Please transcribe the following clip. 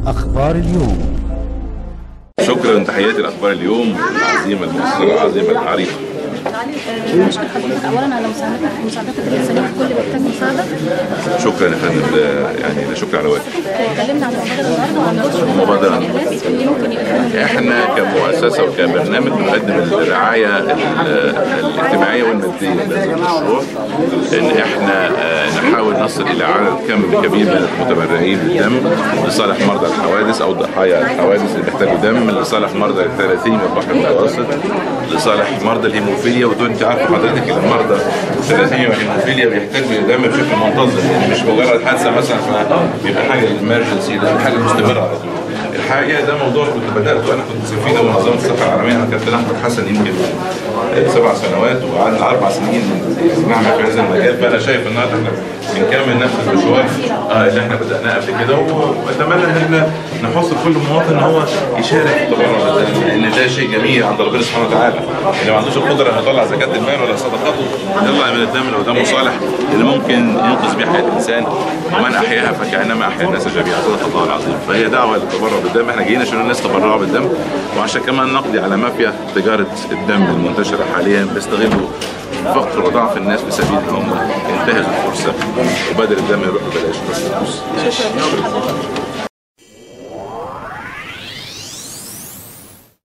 أخبار اليوم شكرا تحياتي لاخبار اليوم العظيمه المؤثره العظيمه العريقه بشكر حضرتك اولا على مساعدتك مساعدتك الانسانيه في كل محتاج مساعده شكرا يا فندم لا- يعني لا شكر على واجب اتكلمنا عن المبادره النهارده وعن دور المبادرة. الناس اللي ممكن يقدموا احنا كمؤسسه وكبرنامج بنقدم الرعايه ال- الاجتماعيه والماديه لهذا المشروع ان احنا آه، نحاول نصل الى عدد كم كبير من المتبرعين بالدم لصالح مرضى الحوادث او ضحايا الحوادث اللي بيحتاجوا دم لصالح مرضى الثلاثين والبحر المتوسط لصالح مرضى الهيموفيليا ودول انت عارف حضرتك ان المرضى الثلاثين والهيموفيليا بيحتاجوا دم بشكل منتظم يعني مش مجرد حادثه مثلا فبيبقى حاجه الامرجنسي لازم حاجه مستمره على طول الحقيقه ده موضوع كنت بداته انا كنت سفير منظمه الصحه العالميه انا كابتن احمد حسن يمكن آه، سبع سنوات وقعدنا اربع سنين نعمل في هذا المجال فانا شايف النهارده احنا بنكمل نفس المشوار آه، اللي احنا بداناه قبل كده واتمنى ان احنا نحث كل مواطن ان هو يشارك في التبرع بالدم لان ده شيء جميل عند ربنا سبحانه وتعالى اللي ما عندوش القدره انه يطلع زكاه المال ولا صدقاته يطلع من الدم لو دمه صالح اللي ممكن ينقذ بيه حياه الانسان ومن احياها فكانما احيا الناس جميعا صدق الله العظيم فهي دعوه للتبرع بالدم احنا جايين عشان الناس تبرعوا بالدم وعشان كمان نقضي على مافيا تجاره الدم المنتشره حاليا بيستغلوا فقر وضعف الناس في سبيل ان هم ينتهزوا الفرصه وبدل الدم يروح ببلاش بس فلوس شكرا لحضرتك